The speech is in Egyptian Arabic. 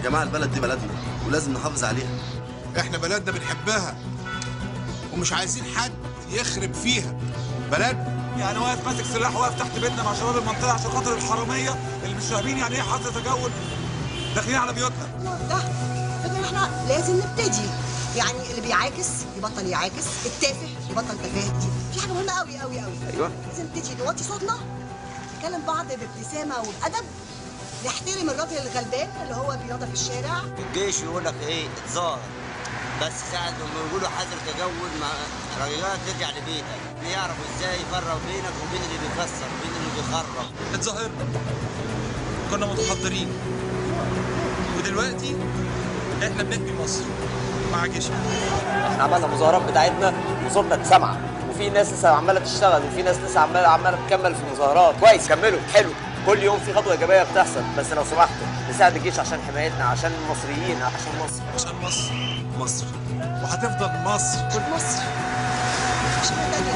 جماعه البلد دي بلدنا ولازم نحافظ عليها احنا بلدنا بنحبها ومش عايزين حد يخرب فيها بلدنا يعني واقف ماسك سلاح واقف تحت بيتنا مع شباب المنطقه عشان خاطر الحراميه اللي مش فاهمين يعني ايه حظر تجول داخلين على بيوتنا ده فكرة احنا لازم نبتدي يعني اللي بيعاكس يبطل يعاكس التافه يبطل تفاهه دي في حاجه مهمه قوي قوي قوي ايوه لازم نبتدي نوطي صوتنا نكلم بعض بابتسامه وبادب نحترم الراجل الغلبان اللي هو بينظف الشارع الجيش يقول لك ايه اتظاهر بس ساعة لما يقولوا حظر تجول مع رجالات ترجع لبيتك بيعرفوا ازاي يفرقوا بينك وبين اللي بيكسر وبين اللي بيخرب اتظاهرنا كنا متحضرين ودلوقتي احنا بنحمي مصر مع جيشنا احنا عملنا مظاهرات بتاعتنا وصوتنا اتسمع وفي ناس لسه عماله تشتغل وفي ناس لسه عماله عماله تكمل في المظاهرات كويس كملوا حلو كل يوم في خطوه ايجابيه بتحصل بس لو سمحتوا نساعد الجيش عشان حمايتنا عشان المصريين عشان مصر عشان مصر مصر وهتفضل مصر مصر مش حاجه تانيه